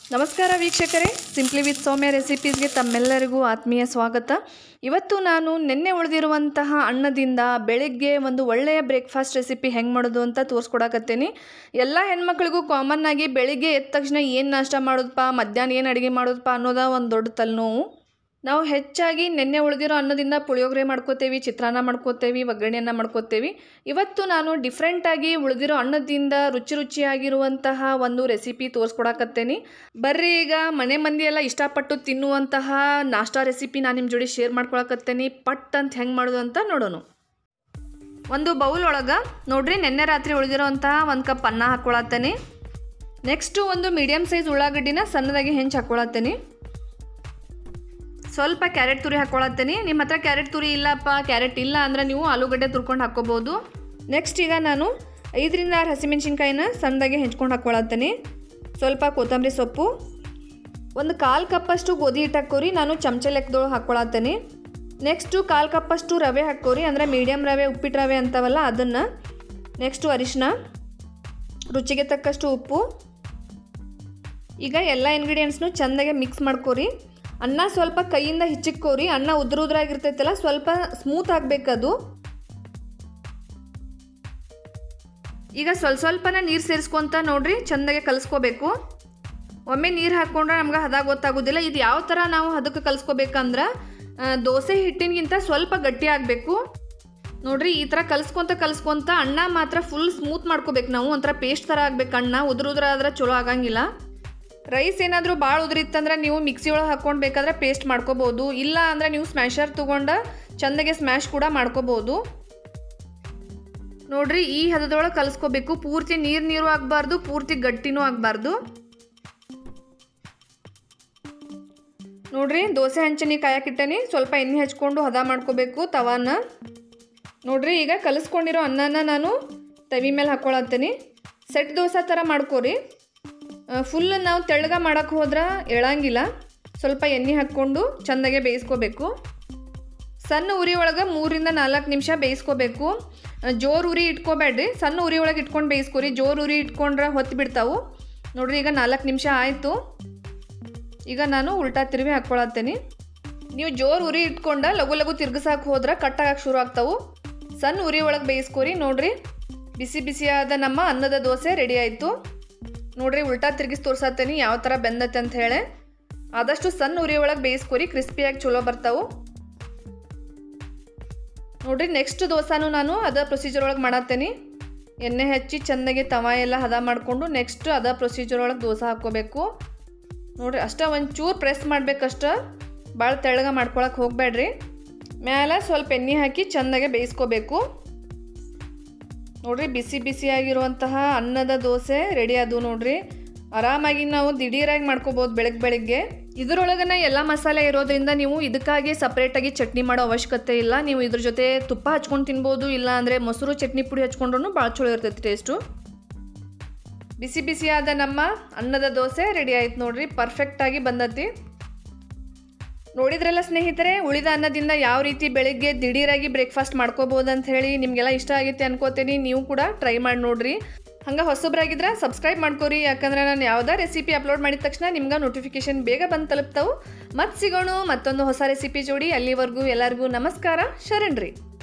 ನಮಸ್ಕಾರ ವೀಕ್ಷಕರೇ simply with ಸೌಮ್ಯ ರೆಸಿಪೀಸ್ಗೆ ತಮ್ಮೆಲ್ಲರಿಗೂ ಆತ್ಮೀಯ ಸ್ವಾಗತ ಇವತ್ತು ನಾನು ನಿನ್ನೆ ಉಳಿದಿರುವಂತಹ ಅನ್ನದಿಂದ ಬೆಳಿಗ್ಗೆ ಒಂದು ಒಳ್ಳೆಯ ಬ್ರೇಕ್ಫಾಸ್ಟ್ ರೆಸಿಪಿ ಹೆಂಗೆ ಮಾಡೋದು ಅಂತ ತೋರಿಸ್ಕೊಡಕತ್ತೀನಿ ಎಲ್ಲ ಹೆಣ್ಮಕ್ಳಿಗೂ ಕಾಮನ್ ಆಗಿ ಬೆಳಿಗ್ಗೆ ಎದ್ದ ತಕ್ಷಣ ಏನು ನಾಷ್ಟ ಮಾಡೋದಪ್ಪ ಮಧ್ಯಾಹ್ನ ಏನು ಅಡುಗೆ ಮಾಡೋದಪ್ಪ ಅನ್ನೋದ ಒಂದು ದೊಡ್ಡ ತಲೆನೋವು ನಾವು ಹೆಚ್ಚಾಗಿ ನೆನ್ನೆ ಉಳಿದಿರೋ ಅನ್ನದಿಂದ ಪುಳಿಯೋಗರೆ ಮಾಡ್ಕೋತೇವಿ ಚಿತ್ರಾನ್ನ ಮಾಡ್ಕೋತೇವಿ ಒಗ್ಗರಣೆಯನ್ನು ಮಾಡ್ಕೋತೇವಿ ಇವತ್ತು ನಾನು ಡಿಫ್ರೆಂಟಾಗಿ ಉಳಿದಿರೋ ಅನ್ನದಿಂದ ರುಚಿ ರುಚಿಯಾಗಿರುವಂತಹ ಒಂದು ರೆಸಿಪಿ ತೋರಿಸ್ಕೊಡಕತ್ತೇನೆ ಬರ್ರಿ ಈಗ ಮನೆ ಮಂದಿ ಎಲ್ಲ ಇಷ್ಟಪಟ್ಟು ತಿನ್ನುವಂತಹ ನಾಷ್ಟಾ ರೆಸಿಪಿ ನಾನು ನಿಮ್ಮ ಜೋಡಿ ಶೇರ್ ಮಾಡ್ಕೊಳಕತ್ತೇನೆ ಪಟ್ ಅಂತ ಹೆಂಗೆ ಮಾಡೋದು ಅಂತ ನೋಡೋಣ ಒಂದು ಬೌಲ್ ಒಳಗೆ ನೋಡ್ರಿ ನಿನ್ನೆ ರಾತ್ರಿ ಉಳಿದಿರೋಂತಹ ಒಂದು ಕಪ್ ಅನ್ನ ಹಾಕ್ಕೊಳತ್ತೇನೆ ನೆಕ್ಸ್ಟು ಒಂದು ಮೀಡಿಯಮ್ ಸೈಜ್ ಉಳ್ಳಾಗಡ್ಡಿನ ಸಣ್ಣದಾಗಿ ಹೆಂಚು ಹಾಕ್ಕೊಳತ್ತೇನೆ ಸ್ವಲ್ಪ ಕ್ಯಾರೆಟ್ ತುರಿ ಹಾಕ್ಕೊಳತ್ತೀನಿ ನಿಮ್ಮ ಹತ್ರ ಕ್ಯಾರೆಟ್ ತುರಿ ಇಲ್ಲಪ್ಪ ಕ್ಯಾರೆಟ್ ಇಲ್ಲ ಅಂದರೆ ನೀವು ಆಲೂಗಡ್ಡೆ ತುರ್ಕೊಂಡು ಹಾಕ್ಕೋಬೋದು ನೆಕ್ಸ್ಟ್ ಈಗ ನಾನು ಐದರಿಂದ ಆರು ಹಸಿಮೆಣ್ಸಿನ್ಕಾಯಿನ ಸಣ್ಣದಾಗಿ ಹೆಂಚ್ಕೊಂಡು ಹಾಕ್ಕೊಳತ್ತೀನಿ ಸ್ವಲ್ಪ ಕೊತ್ತಂಬರಿ ಸೊಪ್ಪು ಒಂದು ಕಾಲು ಕಪ್ಪಷ್ಟು ಗೋಧಿ ಹಿಟ್ಟು ಹಾಕೋರಿ ನಾನು ಚಮಚ ಲೆಕ್ಕದೊಳಗೆ ಹಾಕ್ಕೊಳತ್ತೀನಿ ನೆಕ್ಸ್ಟು ಕಾಲು ಕಪ್ಪಷ್ಟು ರವೆ ಹಾಕೋರಿ ಅಂದರೆ ಮೀಡಿಯಮ್ ರವೆ ಉಪ್ಪಿಟ್ಟು ರವೆ ಅಂತವಲ್ಲ ಅದನ್ನು ನೆಕ್ಸ್ಟು ಅರಿಶಿನ ರುಚಿಗೆ ತಕ್ಕಷ್ಟು ಉಪ್ಪು ಈಗ ಎಲ್ಲ ಇಂಗ್ರೀಡಿಯೆಂಟ್ಸ್ನು ಚೆಂದಾಗೆ ಮಿಕ್ಸ್ ಮಾಡ್ಕೋರಿ ಅನ್ನ ಸ್ವಲ್ಪ ಕೈಯಿಂದ ಹಿಚ್ಚಿಕ್ಕೋರಿ ಅನ್ನ ಉದ್ರ ಉದ್ರಾಗಿರ್ತೈತಲ್ಲ ಸ್ವಲ್ಪ ಸ್ಮೂತ್ ಆಗಬೇಕದು ಈಗ ಸ್ವಲ್ಪ ಸ್ವಲ್ಪನ ನೀರು ಸೇರಿಸ್ಕೊಂತ ನೋಡ್ರಿ ಚೆಂದಾಗೆ ಕಲಿಸ್ಕೋಬೇಕು ಒಮ್ಮೆ ನೀರು ಹಾಕ್ಕೊಂಡ್ರೆ ನಮ್ಗೆ ಹದ ಗೊತ್ತಾಗೋದಿಲ್ಲ ಇದು ಯಾವ ಥರ ನಾವು ಹದಕ್ಕೆ ಕಲಿಸ್ಕೋಬೇಕಂದ್ರೆ ಆ, ದೋಸೆ ಹಿಟ್ಟಿನಗಿಂತ ಸ್ವಲ್ಪ ಗಟ್ಟಿ ಆಗಬೇಕು ನೋಡ್ರಿ ಈ ಥರ ಕಲಿಸ್ಕೊಂತ ಕಲಿಸ್ಕೊಂತ ಅನ್ನ ಮಾತ್ರ ಫುಲ್ ಸ್ಮೂತ್ ಮಾಡ್ಕೋಬೇಕು ನಾವು ಒಂಥರ ಪೇಸ್ಟ್ ಥರ ಆಗ್ಬೇಕು ಅನ್ನ ಉದ್ರ ಉದ್ರ ಆದ್ರೆ ಚಲೋ ಆಗಂಗಿಲ್ಲ ರೈಸ್ ಏನಾದರೂ ಭಾಳ ಉದುರಿತ್ತಂದ್ರೆ ನೀವು ಮಿಕ್ಸಿ ಒಳಗೆ ಹಾಕ್ಕೊಂಡು ಬೇಕಾದ್ರೆ ಪೇಸ್ಟ್ ಮಾಡ್ಕೋಬೋದು ಇಲ್ಲ ಅಂದರೆ ನೀವು ಸ್ಮ್ಯಾಶರ್ ತೊಗೊಂಡು ಚೆಂದಾಗೆ ಸ್ಮ್ಯಾಶ್ ಕೂಡ ಮಾಡ್ಕೋಬೋದು ನೋಡ್ರಿ ಈ ಹದದೊಳಗೆ ಕಲಿಸ್ಕೋಬೇಕು ಪೂರ್ತಿ ನೀರು ನೀರು ಆಗಬಾರ್ದು ಪೂರ್ತಿ ಗಟ್ಟಿನೂ ಆಗಬಾರ್ದು ನೋಡ್ರಿ ದೋಸೆ ಹಂಚನಿ ಕಾಯಕ್ಕಿಟ್ಟನಿ ಸ್ವಲ್ಪ ಎಣ್ಣೆ ಹಚ್ಕೊಂಡು ಹದ ಮಾಡ್ಕೋಬೇಕು ತವಾನ ನೋಡ್ರಿ ಈಗ ಕಲಿಸ್ಕೊಂಡಿರೋ ಅನ್ನನ ನಾನು ತವಿ ಮೇಲೆ ಹಾಕ್ಕೊಳತ್ತೀನಿ ಸೆಟ್ ದೋಸೆ ಥರ ಮಾಡ್ಕೋರಿ ಫುಲ್ ನಾವು ತೆಳ್ಳಗ ಮಾಡೋಕ್ಕೆ ಹೋದ್ರೆ ಎಳಂಗಿಲ್ಲ ಸ್ವಲ್ಪ ಎಣ್ಣೆ ಹಾಕ್ಕೊಂಡು ಚೆಂದಾಗೆ ಬೇಯಿಸ್ಕೋಬೇಕು ಸಣ್ಣ ಉರಿ ಒಳಗೆ ಮೂರಿಂದ ನಾಲ್ಕು ನಿಮಿಷ ಬೇಯಿಸ್ಕೋಬೇಕು ಜೋರು ಉರಿ ಇಟ್ಕೋಬೇಡ್ರಿ ಸಣ್ಣ ಉರಿ ಒಳಗೆ ಇಟ್ಕೊಂಡು ಬೇಯಿಸ್ಕೊರಿ ಜೋರು ಉರಿ ಇಟ್ಕೊಂಡ್ರೆ ಹೊತ್ತು ಬಿಡ್ತಾವು ನೋಡ್ರಿ ಈಗ ನಾಲ್ಕು ನಿಮಿಷ ಆಯಿತು ಈಗ ನಾನು ಉಲ್ಟಾ ತಿರುವಿ ಹಾಕ್ಕೊಳತ್ತೇನೆ ನೀವು ಜೋರು ಉರಿ ಇಟ್ಕೊಂಡ ಲಘು ಲಘು ತಿರ್ಗಿಸಾಕ್ ಹೋದ್ರೆ ಕಟ್ಟಾಗಕ್ಕೆ ಶುರು ಆಗ್ತಾವು ಸಣ್ಣ ಉರಿ ಒಳಗೆ ಬೇಯಿಸ್ಕೊರಿ ನೋಡ್ರಿ ಬಿಸಿ ಬಿಸಿಯಾದ ನಮ್ಮ ಅನ್ನದ ದೋಸೆ ರೆಡಿ ಆಯಿತು ನೋಡ್ರಿ ಉಲ್ಟಾ ತಿರ್ಗಿಸಿ ತೋರ್ಸತ್ತೇನೆ ಯಾವ ಥರ ಬೆಂದತ್ತೆ ಅಂತ ಹೇಳಿ ಆದಷ್ಟು ಸಣ್ಣ ಉರಿ ಒಳಗೆ ಬೇಯಿಸ್ಕೊರಿ ಕ್ರಿಸ್ಪಿಯಾಗಿ ಚಲೋ ಬರ್ತಾವು ನೋಡ್ರಿ ನೆಕ್ಸ್ಟ್ ದೋಸಾನು ನಾನು ಅದ ಪ್ರೊಸೀಜರ್ ಒಳಗೆ ಮಾಡತ್ತೇನೆ ಎಣ್ಣೆ ಹಚ್ಚಿ ಚೆನ್ನಾಗಿ ತವ ಎಲ್ಲ ಹದ ಮಾಡಿಕೊಂಡು ನೆಕ್ಸ್ಟ್ ಅದ ಪ್ರೊಸೀಜರ್ ಒಳಗೆ ದೋಸೆ ಹಾಕ್ಕೋಬೇಕು ನೋಡ್ರಿ ಅಷ್ಟ ಒಂಚೂರು ಪ್ರೆಸ್ ಮಾಡ್ಬೇಕಷ್ಟ ಭಾಳ ತೆಳ್ಳಗ ಮಾಡ್ಕೊಳಕ್ಕೆ ಹೋಗಬೇಡ್ರಿ ಮ್ಯಾಲೆ ಸ್ವಲ್ಪ ಎಣ್ಣೆ ಹಾಕಿ ಚೆಂದಾಗೆ ಬೇಯಿಸ್ಕೋಬೇಕು ನೋಡ್ರಿ ಬಿಸಿ ಬಿಸಿಯಾಗಿರುವಂತಹ ಅನ್ನದ ದೋಸೆ ರೆಡಿ ಆದವು ನೋಡ್ರಿ ಆರಾಮಾಗಿ ನಾವು ದಿಢೀರಾಗಿ ಮಾಡ್ಕೋಬೋದು ಬೆಳಗ್ಗೆ ಬೆಳಗ್ಗೆ ಇದರೊಳಗನ ಎಲ್ಲ ಮಸಾಲೆ ಇರೋದ್ರಿಂದ ನೀವು ಇದಕ್ಕಾಗಿ ಸಪ್ರೇಟಾಗಿ ಚಟ್ನಿ ಮಾಡೋ ಅವಶ್ಯಕತೆ ಇಲ್ಲ ನೀವು ಇದ್ರ ಜೊತೆ ತುಪ್ಪ ಹಚ್ಕೊಂಡು ತಿನ್ಬೋದು ಇಲ್ಲ ಅಂದರೆ ಮೊಸರು ಚಟ್ನಿ ಪುಡಿ ಹಚ್ಕೊಂಡ್ರು ಭಾಳ ಚಲೋ ಇರ್ತೈತಿ ಟೇಸ್ಟು ಬಿಸಿ ಬಿಸಿಯಾದ ನಮ್ಮ ಅನ್ನದ ದೋಸೆ ರೆಡಿ ಆಯ್ತು ನೋಡ್ರಿ ಪರ್ಫೆಕ್ಟಾಗಿ ಬಂದತಿ ನೋಡಿದ್ರಲ್ಲ ಸ್ನೇಹಿತರೆ ಉಳಿದ ಅನ್ನದಿಂದ ಯಾವ ರೀತಿ ಬೆಳಿಗ್ಗೆ ದಿಢೀರಾಗಿ ಬ್ರೇಕ್ಫಾಸ್ಟ್ ಮಾಡ್ಕೋಬೋದು ಅಂತ ಹೇಳಿ ನಿಮಗೆಲ್ಲ ಇಷ್ಟ ಆಗೈತೆ ಅನ್ಕೋತೀನಿ ನೀವು ಕೂಡ ಟ್ರೈ ಮಾಡಿ ನೋಡ್ರಿ ಹಂಗೆ ಹೊಸಬ್ರಾಗಿದ್ರೆ ಸಬ್ಸ್ಕ್ರೈಬ್ ಮಾಡ್ಕೋರಿ ಯಾಕಂದ್ರೆ ನಾನು ಯಾವುದೇ ರೆಸಿಪಿ ಅಪ್ಲೋಡ್ ಮಾಡಿದ ತಕ್ಷಣ ನಿಮ್ಗೆ ನೋಟಿಫಿಕೇಶನ್ ಬೇಗ ಬಂದು ತಲುಪ್ತಾವು ಮತ್ತೆ ಸಿಗೋಣ ಮತ್ತೊಂದು ಹೊಸ ರೆಸಿಪಿ ಜೋಡಿ ಅಲ್ಲಿವರೆಗೂ ಎಲ್ಲರಿಗೂ ನಮಸ್ಕಾರ ಶರಣ್ರಿ